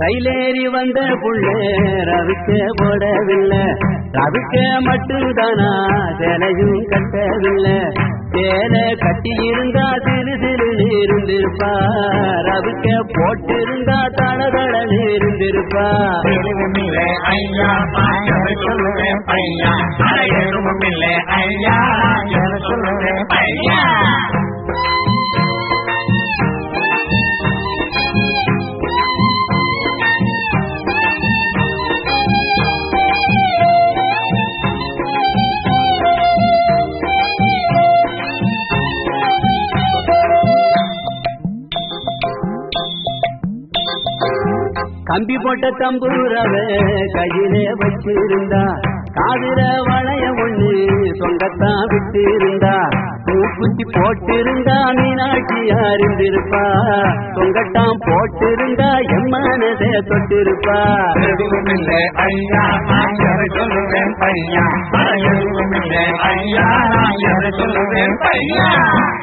ரயிலேறி வந்த புள்ள ரவிக்க போடவில்லை ரவிக்க மட்டும்தானா சேலையும் கட்டவில்லை சேலை கட்டி இருந்தா சிறு சிறு இருந்திருப்பா ரவிக்க போட்டிருந்தா தளதள இருந்திருப்பா எதுவுமில்லை ஐயா எதை சொல்லுவேன் பையா அட எதுவுமில்லை ஐயா எதை சொல்லுவேன் பையா கம்பி போட்ட தம்பூரவ கையிலே வச்சிருந்தா காதுல வளைய ஒண்ணு சொங்கத்தான் விட்டிருந்தா பூக்குத்தி போட்டிருந்தா மீனாட்சியா இருந்திருப்பா சொங்கட்டாம் போட்டிருந்தா எம்மனதே தொட்டிருப்பா எதுவுமில்லை ஐயா எதை சொல்லுவேன் பையா அட எதுவுமில்லை ஐயா எதை சொல்லுவேன் பையா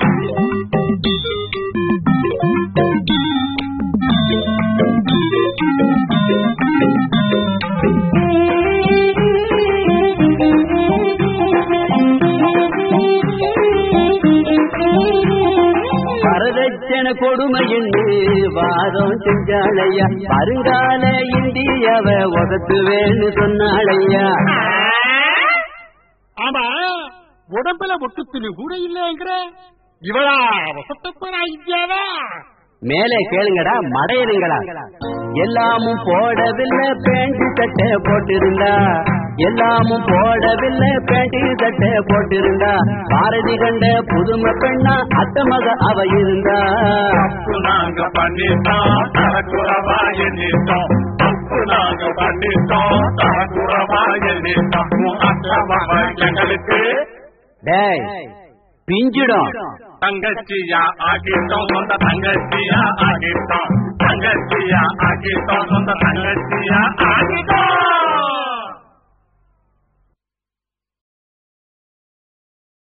வரதட்சண கொடுமை என்று வாதம் செஞ்சாளையா வருங்கால இந்தியாவ உதத்துவேன்னு சொன்னாளையா ஆமா உடம்புல ஒட்டுத்துணி கூட இல்லைங்கிற இவளா வசத்தப்படா இந்தியாவா மேலே கேளுங்கடா மடையருங்களா எல்லாமும் போடவில்லை பேண்ட் சட்டை போட்டிருந்தா எல்லாமும் போடவில்லை பேண்ட் சட்டை போட்டிருந்தா பாரதி கண்ட புதுமை பெண்ணா அத்த மக அவ இருந்தா தப்பு நாங்க பண்ணிட்டோம் தரக்குறவா எண்ணிட்டோம் தப்பு நாங்க பண்ணிட்டோம் தரக்குறவா எண்ணிட்டோம் உன் அத்தவா எங்களுக்கு டேய் பிஞ்சிடும் தங்கச்சியா ஆகிட்டோம் சொந்த தங்கச்சியா ஆகிட்டோம் தங்கச்சியா ஆகிட்டோம் சொந்த தங்கச்சியா